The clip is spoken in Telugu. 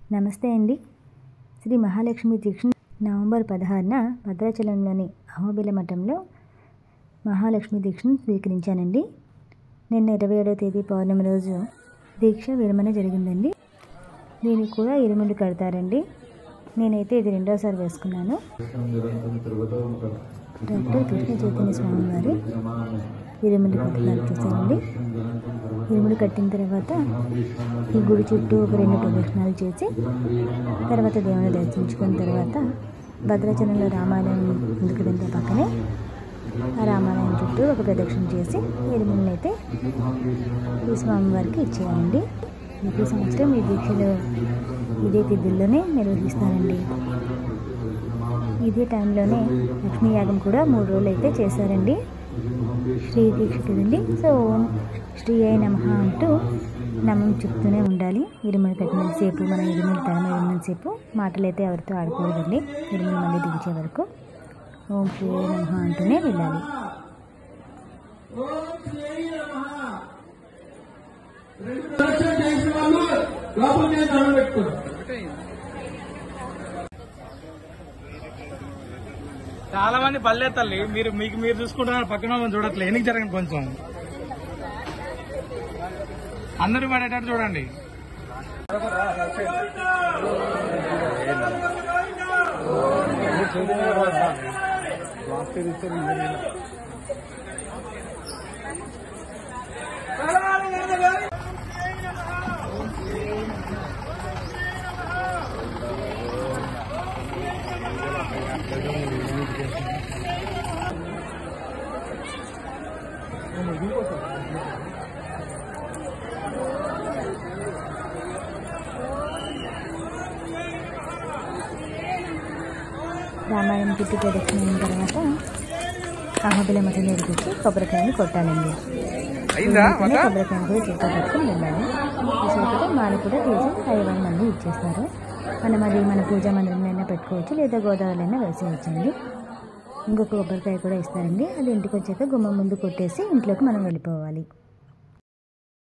నమస్తే అండి శ్రీ మహాలక్ష్మి దీక్ష నవంబర్ పదహారున భద్రాచలంలోని అహోబిల మఠంలో మహాలక్ష్మి దీక్షను స్వీకరించానండి నిన్న ఇరవై ఏడవ తేదీ పౌర్ణమి రోజు దీక్ష విరమణ జరిగిందండి దీనికి కూడా ఇరుములు కడతారండి నేనైతే ఇది రెండోసారి వేసుకున్నాను డాక్టర్ కృష్ణ చైతన్య స్వామి వారు ఇరుములు కట్టున్నారు చూసారండి ఇరుములు కట్టిన తర్వాత ఈ గుడి చుట్టూ ఒక రెండు ప్రదక్షిణాలు చేసి తర్వాత దేవుని దర్శించుకున్న తర్వాత భద్రాచలంలో రామాలయం ఉంది కదండి పక్కనే ఆ రామాలయం చుట్టూ ఒక ప్రదక్షిణ చేసి ఇరుములను అయితే ఈ స్వామివారికి ఇచ్చేయాలండి ప్రతి సంవత్సరం ఈ దీక్షలు ఇదే తిథుల్లోనే నిర్వహిస్తారండి ఇదే టైంలోనే లక్ష్మీ యాగం కూడా మూడు రోజులు అయితే చేశారండి శ్రీ దీక్ష కదండి సో ఓం శ్రీ అయి నమ అంటూ నమం చెప్తూనే ఉండాలి ఇరుములు కట్టినంతసేపు మన ఇరుములు తరమ ఇరుములంతసేపు మాటలు అయితే ఎవరితో ఆడుకోవద్దండి ఇరుములు మళ్ళీ దించే వరకు ఓం శ్రీ అయి నమ అంటూనే వెళ్ళాలి దర్శనం చేసిన వాళ్ళు లోపలికి దండం పెట్టుకోరు చాలా మంది పల్లె తల్లి మీరు మీకు మీరు చూసుకుంటున్నారు పక్కన వాళ్ళని చూడట్లే ఎందుకు జరగండి కొంచెం అందరూ పడేటట్టు చూడండి రామాయణం చుట్టూ ప్రదక్షిణ అయిన తర్వాత అహోబిల మఠం దగ్గరికి వచ్చి కొబ్బరికాయని కొట్టాలండి వెంటనే కొబ్బరికాయని కూడా చేతితో పట్టుకుని వెళ్ళాలి ఈ చేతితో మాల కూడా తీసి ఐదు మంది ఇచ్చేస్తారు మనం అది మన పూజా మందిరంలో పెట్టుకోవచ్చు లేదా గోదావరిలో వేసేయచ్చండి ఇంకొక కొబ్బరికాయ కూడా ఇస్తారండి అది ఇంటికి వచ్చాక గుమ్మం ముందు కొట్టేసి ఇంట్లోకి మనం వెళ్ళిపోవాలి